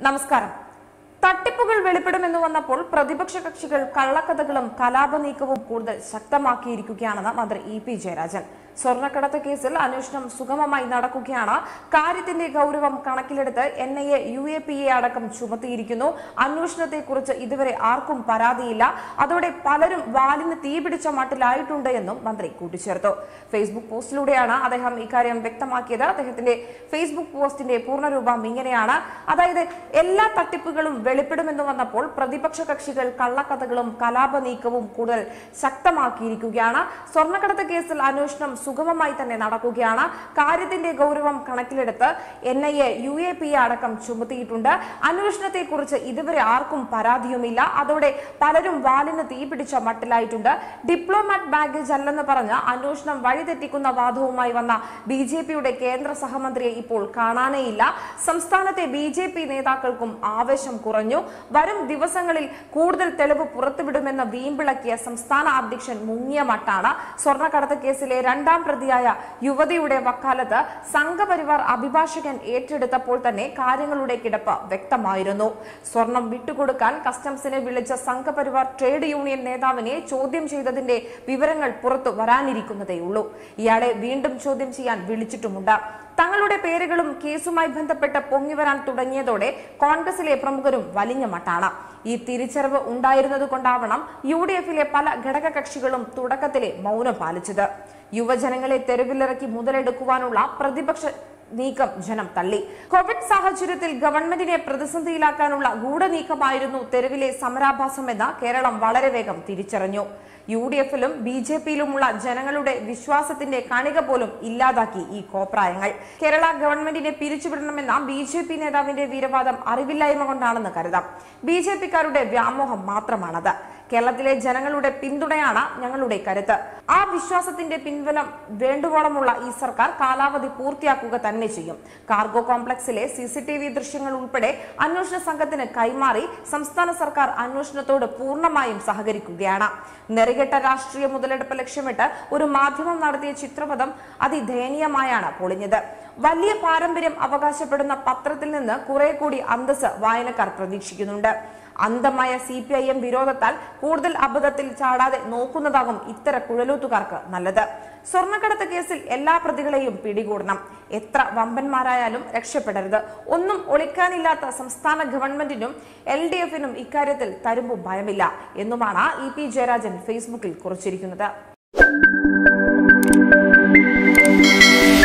നമസ്കാരം തട്ടിപ്പുകൾ വെളിപ്പെടുമെന്ന് വന്നപ്പോൾ പ്രതിപക്ഷ കക്ഷികൾ കള്ളക്കഥകളും കലാപ നീക്കവും കൂടുതൽ ശക്തമാക്കിയിരിക്കുകയാണെന്ന് മന്ത്രി ഇ പി ജയരാജൻ സ്വർണ്ണക്കടത്ത് കേസിൽ അന്വേഷണം സുഗമമായി നടക്കുകയാണ് കാര്യത്തിന്റെ ഗൗരവം കണക്കിലെടുത്ത് N I A U A P A അടക്കം ചുമത്തിയിരിക്കുന്നു അന്വേഷണത്തെക്കുറിച്ച് ഇതുവരെ ആർക്കും പരാതിയില്ല അതോടെ പലരും വാലിന് തീപിടിച്ച മട്ടിലായിട്ടുണ്ട് എന്നും മന്ത്രി കൂട്ടിച്ചേർത്തു ഫേസ്ബുക്ക് പോസ്റ്റിലൂടെയാണ് അദ്ദേഹം ഇക്കാര്യം വ്യക്തമാക്കിയത് അദ്ദേഹത്തിന്റെ ഫേസ്ബുക്ക് പോസ്റ്റിന്റെ പൂർണ്ണരൂപം ഇങ്ങനെയാണ് അതായത് എല്ലാ തട്ടിപ്പുകളും വെളിപ്പെടുമെന്ന് വന്നപ്പോൾ പ്രതിപക്ഷ കക്ഷികൾ കള്ളക്കഥകളും കലാപ നീക്കവും കൂടുതൽ ശക്തമാക്കിയിരിക്കുകയാണ് സ്വർണ്ണക്കടത്ത് കേസിൽ അന്വേഷണം സുഗമമായി തന്നെ നടക്കുകയാണ് കാര്യത്തിന്റെ ഗൗരവം കണക്കിലെടുത്ത് N I A U A P അടക്കം ചുമത്തിയിട്ടുണ്ട് അന്വേഷണത്തെക്കുറിച്ച് ഇതുവരെ ആർക്കും പരാതിയുമില്ല അതോടെ പലരും വാലിന് തീപിടിച്ച മട്ടിലായിട്ടുണ്ട് ഡിപ്ലോമാറ്റ് ബാഗേജ് അല്ലെന്ന് പറഞ്ഞ് അന്വേഷണം വഴിതെറ്റിക്കുന്ന വാദവുമായി വന്ന ബി ജെ പിയുടെ കേന്ദ്ര സഹമന്ത്രിയെ ഇപ്പോൾ കാണാനേയില്ല സംസ്ഥാനത്തെ ബി ജെ പി നേതാക്കൾക്കും ആവേശം കുറഞ്ഞു വരും ദിവസങ്ങളിൽ കൂടുതൽ തെളിവ് പുറത്തുവിടുമെന്ന് വീമ്പിളക്കിയ സംസ്ഥാന അധ്യക്ഷൻ മുങ്ങിയ മട്ടാണ് സ്വർണ്ണക്കടത്ത് കേസിലെ രണ്ടാം പ്രതിയായ യുവതിയുടെ വക്കാലത്ത് സംഘപരിവാർ അഭിഭാഷകൻ ഏറ്റെടുത്തപ്പോൾ തന്നെ കാര്യങ്ങളുടെ കിടപ്പ് വ്യക്തമായിരുന്നു സ്വർണം വിട്ടുകൊടുക്കാൻ കസ്റ്റംസിനെ വിളിച്ച സംഘപരിവാർ ട്രേഡ് യൂണിയൻ നേതാവിനെ ചോദ്യം ചെയ്തതിന്റെ വിവരങ്ങൾ പുറത്തു വരാനിരിക്കുന്നതേയുള്ളൂ ഇയാളെ വീണ്ടും ചോദ്യം ചെയ്യാൻ വിളിച്ചിട്ടുമുണ്ട് തങ്ങളുടെ പേരുകളും കേസുമായി ബന്ധപ്പെട്ട് പൊങ്ങിവരാൻ തുടങ്ങിയതോടെ കോൺഗ്രസിലെ പ്രമുഖരും വലിഞ്ഞ മട്ടാണ് ഈ തിരിച്ചറിവ് ഉണ്ടായിരുന്നത് കൊണ്ടാവണം യു ഡി എഫിലെ പല ഘടകകക്ഷികളും തുടക്കത്തിലെ മൗനം പാലിച്ചത് യുവജനങ്ങളെ തെരുവിലിറക്കി മുതലെടുക്കുവാനുള്ള പ്രതിപക്ഷ നീക്കം ജനം തള്ളി കോവിഡ് സാഹചര്യത്തിൽ ഗവൺമെന്റിനെ പ്രതിസന്ധിയിലാക്കാനുള്ള ഗൂഢനീക്കമായിരുന്നു തെരുവിലെ സമരാഭാസമെന്ന് കേരളം വളരെ വേഗം തിരിച്ചറിഞ്ഞു യു ഡി എഫിലും ബി ജെ പിയിലുമുള്ള ജനങ്ങളുടെ വിശ്വാസത്തിന്റെ കണിക പോലും ഇല്ലാതാക്കി ഈ കോപ്രായങ്ങൾ കേരള ഗവൺമെന്റിനെ പിരിച്ചുവിടണമെന്ന ബി ജെ പി നേതാവിന്റെ വീരവാദം അറിവില്ലായ്മ കൊണ്ടാണെന്ന് കരുതാം ബി ജെ പിക്കാരുടെ വ്യാമോഹം മാത്രമാണത് കേരളത്തിലെ ജനങ്ങളുടെ പിന്തുണയാണ് ഞങ്ങളുടെ കരുത്ത് ആ വിശ്വാസത്തിന്റെ പിൻബലം വേണ്ടുവോളമുള്ള ഈ സർക്കാർ കാലാവധി പൂർത്തിയാക്കുക തന്നെ ചെയ്യും കാർഗോ കോംപ്ലക്സിലെ സി സി ടി വി ദൃശ്യങ്ങൾ ഉൾപ്പെടെ അന്വേഷണ സംഘത്തിന് കൈമാറി സംസ്ഥാന സർക്കാർ അന്വേഷണത്തോട് പൂർണ്ണമായും സഹകരിക്കുകയാണ് നെറികെട്ട രാഷ്ട്രീയ മുതലെടുപ്പ് ലക്ഷ്യമിട്ട് ഒരു മാധ്യമം നടത്തിയ ചിത്രപഥം അതിദയനീയമായാണ് പൊളിഞ്ഞത് വലിയ പാരമ്പര്യം അവകാശപ്പെടുന്ന പത്രത്തിൽ നിന്ന് കുറെ കൂടി അന്തസ് വായനക്കാർ പ്രതീക്ഷിക്കുന്നുണ്ട് അന്ധമായ സി പി ഐ എം വിരോധത്താൽ കൂടുതൽ അബദ്ധത്തിൽ ചാടാതെ നോക്കുന്നതാകും ഇത്തര കുഴലൂത്തുകാർക്ക് നല്ലത് സ്വർണ്ണക്കടത്ത് കേസിൽ എല്ലാ പ്രതികളെയും പിടികൂടണം എത്ര വമ്പന്മാരായാലും രക്ഷപ്പെടരുത് ഒന്നും ഒളിക്കാനില്ലാത്ത സംസ്ഥാന ഗവൺമെന്റിനും എൽ ഡി എഫിനും ഇക്കാര്യത്തിൽ തരുമ്പു ഭയമില്ല എന്നുമാണ് ഇ പി ജയരാജൻ ഫേസ്ബുക്കിൽ കുറിച്ചിരിക്കുന്നത്